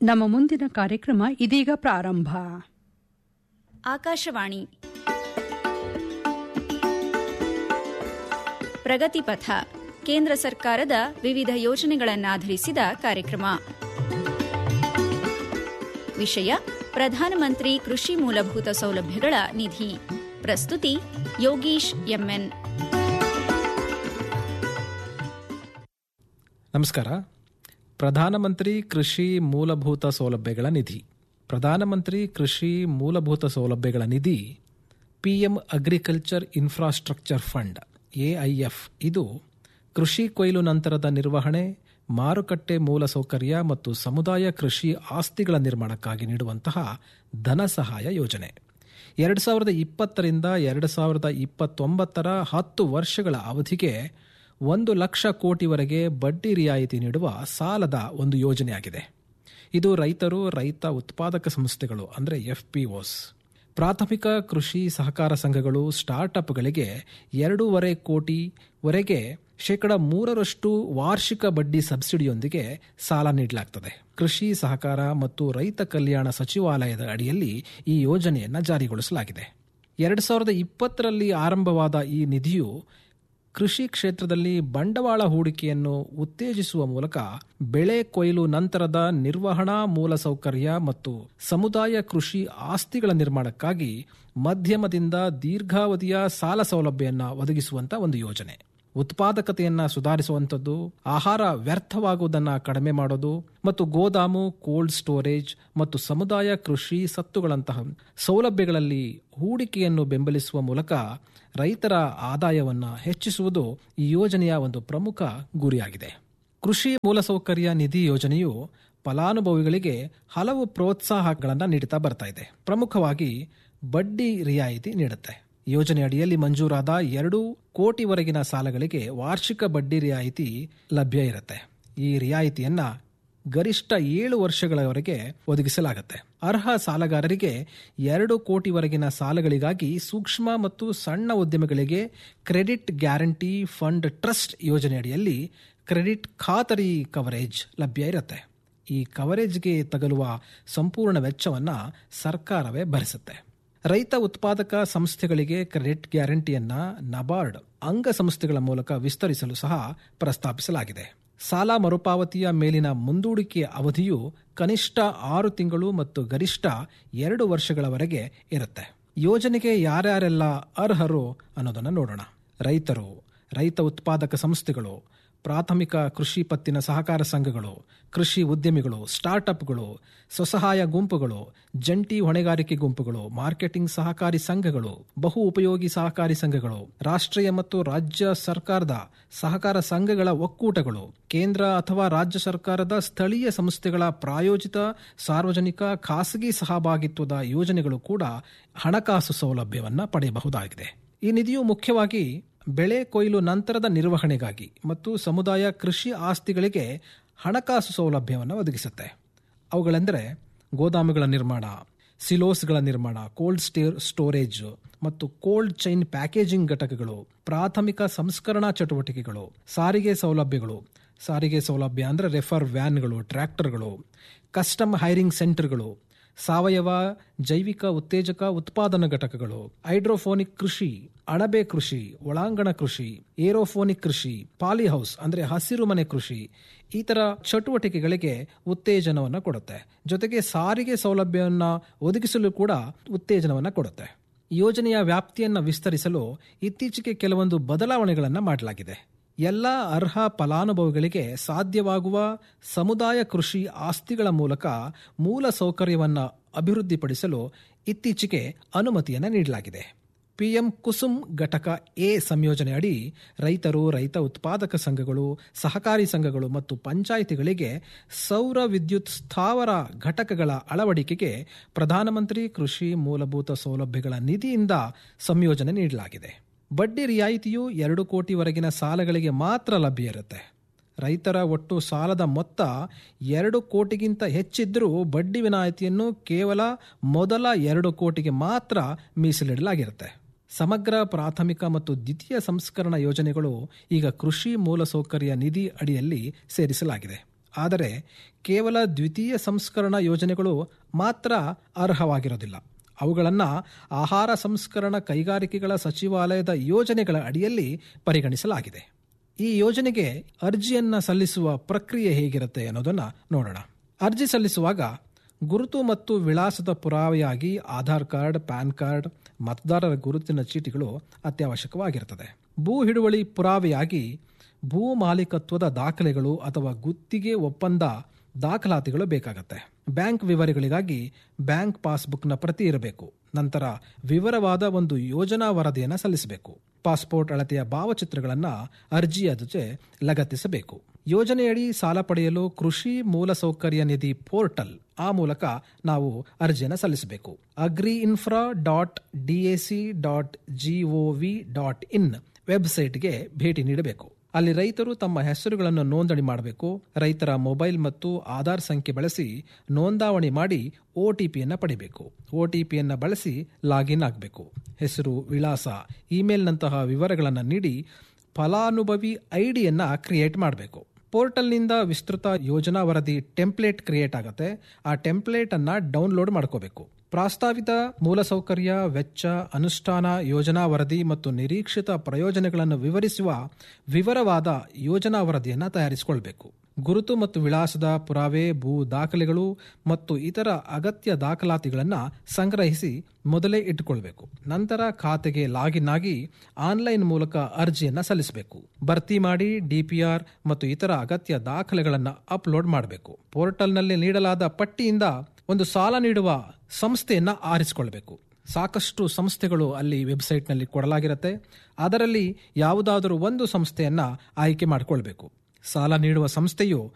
ನಮ್ಮ ಮುಂದಿನ ಕಾರ್ಯಕ್ರಮ ಇದೀಗ ಪ್ರಾರಂಭ ಆಕಾಶವಾಣಿ ಪ್ರಗತಿಪಥ ಕೇಂದ್ರ ಸರ್ಕಾರದ ವಿವಿಧ ಯೋಜನೆಗಳನ್ನಾಧರಿಸಿದ ಕಾರ್ಯಕ್ರಮ ವಿಷಯ ಪ್ರಧಾನಮಂತ್ರಿ ಕೃಷಿ ಮೂಲಭೂತ ಸೌಲಭ್ಯಗಳ ನಿಧಿ ಪ್ರಸ್ತುತಿ ಯೋಗೀಶ್ ಎಂಎನ್ ನಮಸ್ಕಾರ ಪ್ರಧಾನಮಂತ್ರಿ ಕೃಷಿ ಮೂಲಭೂತ ಸೌಲಭ್ಯಗಳ ನಿಧಿ ಪ್ರಧಾನಮಂತ್ರಿ ಕೃಷಿ ಮೂಲಭೂತ ಸೌಲಭ್ಯಗಳ ನಿಧಿ PM agriculture infrastructure fund AIF ಇದು ಕೃಷಿ ಕೊಯ್ಲು ನಂತರದ ನಿರ್ವಹಣೆ ಮಾರುಕಟ್ಟೆ ಮೂಲಸೌಕರ್ಯ ಮತ್ತು ಸಮುದಾಯ ಕೃಷಿ ಆಸ್ತಿಗಳ ನಿರ್ಮಾಣಕ್ಕಾಗಿ ನೀಡುವಂತಹ ಧನ ಸಹಾಯ ಯೋಜನೆ ಎರಡು ಸಾವಿರದ ಇಪ್ಪತ್ತರಿಂದ ಎರಡು ಸಾವಿರದ ಇಪ್ಪತ್ತೊಂಬತ್ತರ ಹತ್ತು ವರ್ಷಗಳ ಅವಧಿಗೆ ಒಂದು ಲಕ್ಷ ಕೋಟಿವರೆಗೆ ಬಡ್ಡಿ ರಿಯಾಯಿತಿ ನೀಡುವ ಸಾಲದ ಒಂದು ಯೋಜನೆಯಾಗಿದೆ ಇದು ರೈತರು ರೈತ ಉತ್ಪಾದಕ ಸಂಸ್ಥೆಗಳು ಅಂದರೆ ಎಫ್ಪಿಒಸ್ ಪ್ರಾಥಮಿಕ ಕೃಷಿ ಸಹಕಾರ ಸಂಘಗಳು ಸ್ಟಾರ್ಟ್ಅಪ್ಗಳಿಗೆ ಎರಡೂವರೆ ಕೋಟಿವರೆಗೆ ಶೇಕಡ ಮೂರರಷ್ಟು ವಾರ್ಷಿಕ ಬಡ್ಡಿ ಸಬ್ಸಿಡಿಯೊಂದಿಗೆ ಸಾಲ ನೀಡಲಾಗ್ತದೆ ಕೃಷಿ ಸಹಕಾರ ಮತ್ತು ರೈತ ಕಲ್ಯಾಣ ಸಚಿವಾಲಯದ ಅಡಿಯಲ್ಲಿ ಈ ಯೋಜನೆಯನ್ನು ಜಾರಿಗೊಳಿಸಲಾಗಿದೆ ಎರಡು ಸಾವಿರದ ಇಪ್ಪತ್ತರಲ್ಲಿ ಆರಂಭವಾದ ಈ ನಿಧಿಯು ಕೃಷಿ ಕ್ಷೇತ್ರದಲ್ಲಿ ಬಂಡವಾಳ ಹೂಡಿಕೆಯನ್ನು ಉತ್ತೇಜಿಸುವ ಮೂಲಕ ಬೆಳೆ ಕೊಯ್ಲು ನಂತರದ ನಿರ್ವಹಣಾ ಮೂಲಸೌಕರ್ಯ ಮತ್ತು ಸಮುದಾಯ ಕೃಷಿ ಆಸ್ತಿಗಳ ನಿರ್ಮಾಣಕ್ಕಾಗಿ ಮಧ್ಯಮದಿಂದ ದೀರ್ಘಾವಧಿಯ ಸಾಲ ಸೌಲಭ್ಯವನ್ನು ಒದಗಿಸುವಂತ ಒಂದು ಯೋಜನೆ ಉತ್ಪಾದಕತೆಯನ್ನ ಸುಧಾರಿಸುವಂಥದ್ದು ಆಹಾರ ವ್ಯರ್ಥವಾಗುವುದನ್ನು ಕಡಿಮೆ ಮಾಡೋದು ಮತ್ತು ಗೋದಾಮು ಕೋಲ್ಡ್ ಸ್ಟೋರೇಜ್ ಮತ್ತು ಸಮುದಾಯ ಕೃಷಿ ಸತ್ತುಗಳಂತಹ ಸೌಲಭ್ಯಗಳಲ್ಲಿ ಹೂಡಿಕೆಯನ್ನು ಬೆಂಬಲಿಸುವ ಮೂಲಕ ರೈತರ ಆದಾಯವನ್ನು ಹೆಚ್ಚಿಸುವುದು ಈ ಯೋಜನೆಯ ಒಂದು ಪ್ರಮುಖ ಗುರಿಯಾಗಿದೆ ಕೃಷಿ ಮೂಲಸೌಕರ್ಯ ನಿಧಿ ಯೋಜನೆಯು ಫಲಾನುಭವಿಗಳಿಗೆ ಹಲವು ಪ್ರೋತ್ಸಾಹಗಳನ್ನು ನೀಡುತ್ತಾ ಬರ್ತಾ ಇದೆ ಪ್ರಮುಖವಾಗಿ ಬಡ್ಡಿ ರಿಯಾಯಿತಿ ನೀಡುತ್ತೆ ಯೋಜನೆ ಅಡಿಯಲ್ಲಿ ಮಂಜೂರಾದ ಎರಡು ಕೋಟಿವರೆಗಿನ ಸಾಲಗಳಿಗೆ ವಾರ್ಷಿಕ ಬಡ್ಡಿ ರಿಯಾಯಿತಿ ಲಭ್ಯ ಇರುತ್ತೆ ಈ ರಿಯಾಯಿತಿಯನ್ನ ಗರಿಷ್ಠ ಏಳು ವರ್ಷಗಳವರೆಗೆ ಒದಗಿಸಲಾಗುತ್ತೆ ಅರ್ಹ ಸಾಲಗಾರರಿಗೆ ಎರಡು ಕೋಟಿವರೆಗಿನ ಸಾಲಗಳಿಗಾಗಿ ಸೂಕ್ಷ್ಮ ಮತ್ತು ಸಣ್ಣ ಉದ್ಯಮಗಳಿಗೆ ಕ್ರೆಡಿಟ್ ಗ್ಯಾರಂಟಿ ಫಂಡ್ ಟ್ರಸ್ಟ್ ಯೋಜನೆಯಡಿಯಲ್ಲಿ ಕ್ರೆಡಿಟ್ ಖಾತರಿ ಕವರೇಜ್ ಲಭ್ಯ ಇರುತ್ತೆ ಈ ಕವರೇಜ್ಗೆ ತಗಲುವ ಸಂಪೂರ್ಣ ವೆಚ್ಚವನ್ನು ಸರ್ಕಾರವೇ ಭರಿಸುತ್ತೆ ರೈತ ಉತ್ಪಾದಕ ಸಂಸ್ಥೆಗಳಿಗೆ ಕ್ರೆಡಿಟ್ ಗ್ಯಾರಂಟಿಯನ್ನ ನಬಾರ್ಡ್ ಅಂಗಸಂಸ್ಥೆಗಳ ಮೂಲಕ ವಿಸ್ತರಿಸಲು ಸಹ ಪ್ರಸ್ತಾಪಿಸಲಾಗಿದೆ ಸಾಲ ಮರುಪಾವತಿಯ ಮೇಲಿನ ಮುಂದೂಡಿಕೆಯ ಅವಧಿಯು ಕನಿಷ್ಠ ಆರು ತಿಂಗಳು ಮತ್ತು ಗರಿಷ್ಠ ಎರಡು ವರ್ಷಗಳವರೆಗೆ ಇರುತ್ತೆ ಯೋಜನೆಗೆ ಯಾರ್ಯಾರೆಲ್ಲ ಅರ್ಹರು ಅನ್ನೋದನ್ನು ನೋಡೋಣ ರೈತರು ರೈತ ಉತ್ಪಾದಕ ಸಂಸ್ಥೆಗಳು ಪ್ರಾಥಮಿಕ ಕೃಷಿ ಪತ್ತಿನ ಸಹಕಾರ ಸಂಘಗಳು ಕೃಷಿ ಉದ್ಯಮಿಗಳು ಸ್ಟಾರ್ಟ್ಅಪ್ಗಳು ಸ್ವಸಹಾಯ ಗುಂಪುಗಳು ಜಂಟಿ ಹೊಣೆಗಾರಿಕೆ ಗುಂಪುಗಳು ಮಾರ್ಕೆಟಿಂಗ್ ಸಹಕಾರಿ ಸಂಘಗಳು ಬಹು ಉಪಯೋಗಿ ಸಹಕಾರಿ ಸಂಘಗಳು ರಾಷ್ಟ್ರೀಯ ಮತ್ತು ರಾಜ್ಯ ಸರ್ಕಾರದ ಸಹಕಾರ ಸಂಘಗಳ ಒಕ್ಕೂಟಗಳು ಕೇಂದ್ರ ಅಥವಾ ರಾಜ್ಯ ಸರ್ಕಾರದ ಸ್ಥಳೀಯ ಸಂಸ್ಥೆಗಳ ಪ್ರಾಯೋಜಿತ ಸಾರ್ವಜನಿಕ ಖಾಸಗಿ ಸಹಭಾಗಿತ್ವದ ಯೋಜನೆಗಳು ಕೂಡ ಹಣಕಾಸು ಸೌಲಭ್ಯವನ್ನು ಪಡೆಯಬಹುದಾಗಿದೆ ಈ ನಿಧಿಯು ಮುಖ್ಯವಾಗಿ ಬೆಳೆ ಕೊಯ್ಲು ನಂತರದ ನಿರ್ವಹಣೆಗಾಗಿ ಮತ್ತು ಸಮುದಾಯ ಕೃಷಿ ಆಸ್ತಿಗಳಿಗೆ ಹಣಕಾಸು ಸೌಲಭ್ಯವನ್ನು ಒದಗಿಸುತ್ತೆ ಅವುಗಳೆಂದರೆ ಗೋದಾಮುಗಳ ನಿರ್ಮಾಣ ಸಿಲೋಸ್ಗಳ ನಿರ್ಮಾಣ ಕೋಲ್ಡ್ ಸ್ಟೇರ್ ಸ್ಟೋರೇಜ್ ಮತ್ತು ಕೋಲ್ಡ್ ಚೈನ್ ಪ್ಯಾಕೇಜಿಂಗ್ ಘಟಕಗಳು ಪ್ರಾಥಮಿಕ ಸಂಸ್ಕರಣಾ ಚಟುವಟಿಕೆಗಳು ಸಾರಿಗೆ ಸೌಲಭ್ಯಗಳು ಸಾರಿಗೆ ಸೌಲಭ್ಯ ಅಂದರೆ ರೆಫರ್ ವ್ಯಾನ್ಗಳು ಟ್ರ್ಯಾಕ್ಟರ್ಗಳು ಕಸ್ಟಮ್ ಹೈರಿಂಗ್ ಸೆಂಟರ್ಗಳು ಸಾವಯವ ಜೈವಿಕ ಉತ್ತೇಜಕ ಉತ್ಪಾದನಾ ಘಟಕಗಳು ಹೈಡ್ರೋಫೋನಿಕ್ ಕೃಷಿ ಅಣಬೆ ಕೃಷಿ ಒಳಾಂಗಣ ಕೃಷಿ ಏರೋಫೋನಿಕ್ ಕೃಷಿ ಪಾಲಿಹೌಸ್ ಅಂದರೆ ಹಸಿರು ಮನೆ ಕೃಷಿ ಈ ತರ ಚಟುವಟಿಕೆಗಳಿಗೆ ಉತ್ತೇಜನವನ್ನು ಕೊಡುತ್ತೆ ಜೊತೆಗೆ ಸಾರಿಗೆ ಸೌಲಭ್ಯವನ್ನು ಒದಗಿಸಲು ಕೂಡ ಉತ್ತೇಜನವನ್ನು ಕೊಡುತ್ತೆ ಯೋಜನೆಯ ವ್ಯಾಪ್ತಿಯನ್ನು ವಿಸ್ತರಿಸಲು ಇತ್ತೀಚೆಗೆ ಕೆಲವೊಂದು ಬದಲಾವಣೆಗಳನ್ನು ಮಾಡಲಾಗಿದೆ ಎಲ್ಲ ಅರ್ಹ ಫಲಾನುಭವಿಗಳಿಗೆ ಸಾಧ್ಯವಾಗುವ ಸಮುದಾಯ ಕೃಷಿ ಆಸ್ತಿಗಳ ಮೂಲಕ ಮೂಲ ಸೌಕರ್ಯವನ್ನು ಅಭಿವೃದ್ಧಿಪಡಿಸಲು ಇತ್ತೀಚೆಗೆ ಅನುಮತಿಯನ್ನು ನೀಡಲಾಗಿದೆ ಪಿಎಂ ಕುಸುಮ್ ಘಟಕ ಎ ಸಂಯೋಜನೆ ಅಡಿ ರೈತರು ರೈತ ಉತ್ಪಾದಕ ಸಂಘಗಳು ಸಹಕಾರಿ ಸಂಘಗಳು ಮತ್ತು ಪಂಚಾಯಿತಿಗಳಿಗೆ ಸೌರ ವಿದ್ಯುತ್ ಸ್ಥಾವರ ಘಟಕಗಳ ಅಳವಡಿಕೆಗೆ ಪ್ರಧಾನಮಂತ್ರಿ ಕೃಷಿ ಮೂಲಭೂತ ಸೌಲಭ್ಯಗಳ ನಿಧಿಯಿಂದ ಸಂಯೋಜನೆ ನೀಡಲಾಗಿದೆ ಬಡ್ಡಿ ರಿಯಾಯಿತಿಯು ಎರಡು ಕೋಟಿವರೆಗಿನ ಸಾಲಗಳಿಗೆ ಮಾತ್ರ ಲಭ್ಯ ಇರುತ್ತೆ ರೈತರ ಒಟ್ಟು ಸಾಲದ ಮೊತ್ತ ಎರಡು ಕೋಟಿಗಿಂತ ಹೆಚ್ಚಿದ್ದರೂ ಬಡ್ಡಿ ವಿನಾಯಿತಿಯನ್ನು ಕೇವಲ ಮೊದಲ ಎರಡು ಕೋಟಿಗೆ ಮಾತ್ರ ಮೀಸಲಿಡಲಾಗಿರುತ್ತೆ ಸಮಗ್ರ ಪ್ರಾಥಮಿಕ ಮತ್ತು ದ್ವಿತೀಯ ಸಂಸ್ಕರಣ ಯೋಜನೆಗಳು ಈಗ ಕೃಷಿ ಮೂಲಸೌಕರ್ಯ ನಿಧಿ ಅಡಿಯಲ್ಲಿ ಸೇರಿಸಲಾಗಿದೆ ಆದರೆ ಕೇವಲ ದ್ವಿತೀಯ ಸಂಸ್ಕರಣ ಯೋಜನೆಗಳು ಮಾತ್ರ ಅರ್ಹವಾಗಿರೋದಿಲ್ಲ ಅವುಗಳನ್ನು ಆಹಾರ ಸಂಸ್ಕರಣ ಕೈಗಾರಿಕೆಗಳ ಸಚಿವಾಲಯದ ಯೋಜನೆಗಳ ಅಡಿಯಲ್ಲಿ ಪರಿಗಣಿಸಲಾಗಿದೆ ಈ ಯೋಜನೆಗೆ ಅರ್ಜಿಯನ್ನ ಸಲ್ಲಿಸುವ ಪ್ರಕ್ರಿಯೆ ಹೇಗಿರುತ್ತೆ ಅನ್ನೋದನ್ನ ನೋಡೋಣ ಅರ್ಜಿ ಸಲ್ಲಿಸುವಾಗ ಗುರುತು ಮತ್ತು ವಿಳಾಸದ ಪುರಾವೆಯಾಗಿ ಆಧಾರ್ ಕಾರ್ಡ್ ಪ್ಯಾನ್ ಕಾರ್ಡ್ ಮತದಾರರ ಗುರುತಿನ ಚೀಟಿಗಳು ಅತ್ಯವಶ್ಯಕವಾಗಿರುತ್ತದೆ ಭೂ ಹಿಡುವಳಿ ಪುರಾವೆಯಾಗಿ ಭೂ ಮಾಲೀಕತ್ವದ ದಾಖಲೆಗಳು ಅಥವಾ ಗುತ್ತಿಗೆ ಒಪ್ಪಂದ ದಾಖಲಾತಿಗಳು ಬೇಕಾಗತ್ತೆ ಬ್ಯಾಂಕ್ ವಿವರಗಳಿಗಾಗಿ ಬ್ಯಾಂಕ್ ಪಾಸ್ಬುಕ್ನ ಪ್ರತಿ ಇರಬೇಕು ನಂತರ ವಿವರವಾದ ಒಂದು ಯೋಜನಾ ವರದಿಯನ್ನು ಸಲ್ಲಿಸಬೇಕು ಪಾಸ್ಪೋರ್ಟ್ ಅಳತೆಯ ಭಾವಚಿತ್ರಗಳನ್ನು ಅರ್ಜಿಯ ಜೊತೆ ಲಗತ್ತಿಸಬೇಕು ಯೋಜನೆಯಡಿ ಸಾಲ ಪಡೆಯಲು ಕೃಷಿ ಮೂಲಸೌಕರ್ಯ ನಿಧಿ ಪೋರ್ಟಲ್ ಆ ಮೂಲಕ ನಾವು ಅರ್ಜಿಯನ್ನು ಸಲ್ಲಿಸಬೇಕು agri infra dot DAC dot GOV dot in ವೆಬ್ಸೈಟ್ಗೆ ಭೇಟಿ ನೀಡಬೇಕು ಅಲ್ಲಿ ರೈತರು ತಮ್ಮ ಹೆಸರುಗಳನ್ನು ನೋಂದಣಿ ಮಾಡಬೇಕು ರೈತರ ಮೊಬೈಲ್ ಮತ್ತು ಆಧಾರ್ ಸಂಖ್ಯೆ ಬಳಸಿ ನೋಂದಾವಣಿ ಮಾಡಿ ಒಟಿಪಿಯನ್ನು ಪಡಿಬೇಕು ಒಟಿಪಿಯನ್ನು ಬಳಸಿ ಲಾಗಿನ್ ಆಗಬೇಕು ಹೆಸರು ವಿಳಾಸ ಇಮೇಲ್ನಂತಹ ವಿವರಗಳನ್ನು ನೀಡಿ ಫಲಾನುಭವಿ ಐಡಿಯನ್ನು ಕ್ರಿಯೇಟ್ ಮಾಡಬೇಕು ಪೋರ್ಟಲ್ನಿಂದ ವಿಸ್ತೃತ ಯೋಜನಾ ವರದಿ ಟೆಂಪ್ಲೇಟ್ ಕ್ರಿಯೇಟ್ ಆಗುತ್ತೆ ಆ ಟೆಂಪ್ಲೇಟ್ ಅನ್ನ ಡೌನ್ಲೋಡ್ ಮಾಡ್ಕೋಬೇಕು ಪ್ರಾಸ್ತಾವಿತ ಮೂಲಸೌಕರ್ಯ ವೆಚ್ಚ ಅನುಷ್ಠಾನ ಯೋಜನಾ ವರದಿ ಮತ್ತು ನಿರೀಕ್ಷಿತ ಪ್ರಯೋಜನಗಳನ್ನು ವಿವರಿಸುವ ವಿವರವಾದ ಯೋಜನಾ ವರದಿಯನ್ನು ತಯಾರಿಸಿಕೊಳ್ಬೇಕು ಗುರುತು ಮತ್ತು ವಿಳಾಸದ ಪುರಾವೆ ಭೂ ದಾಖಲೆಗಳು ಮತ್ತು ಇತರ ಅಗತ್ಯ ದಾಖಲಾತಿಗಳನ್ನು ಸಂಗ್ರಹಿಸಿ ಮೊದಲೇ ಇಟ್ಟುಕೊಳ್ಬೇಕು ನಂತರ ಖಾತೆಗೆ ಲಾಗಿನ್ ಆಗಿ ಆನ್ಲೈನ್ ಮೂಲಕ ಅರ್ಜಿಯನ್ನು ಸಲ್ಲಿಸಬೇಕು ಭರ್ತಿ ಮಾಡಿ ಡಿಪಿಆರ್ ಮತ್ತು ಇತರ ಅಗತ್ಯ ದಾಖಲೆಗಳನ್ನು ಅಪ್ಲೋಡ್ ಮಾಡಬೇಕು ಪೋರ್ಟಲ್ನಲ್ಲಿ ನೀಡಲಾದ ಪಟ್ಟಿಯಿಂದ ಒಂದು ಸಾಲ ನೀಡುವ ಸಂಸ್ಥೆಯನ್ನ ಆರಿಸಿಕೊಳ್ಬೇಕು ಸಾಕಷ್ಟು ಸಂಸ್ಥೆಗಳು ಅಲ್ಲಿ ವೆಬ್ಸೈಟ್ನಲ್ಲಿ ಕೊಡಲಾಗಿರುತ್ತೆ ಅದರಲ್ಲಿ ಯಾವುದಾದರೂ ಒಂದು ಸಂಸ್ಥೆಯನ್ನ ಆಯ್ಕೆ ಮಾಡಿಕೊಳ್ಬೇಕು ಸಾಲ ನೀಡುವ ಸಂಸ್ಥೆಯು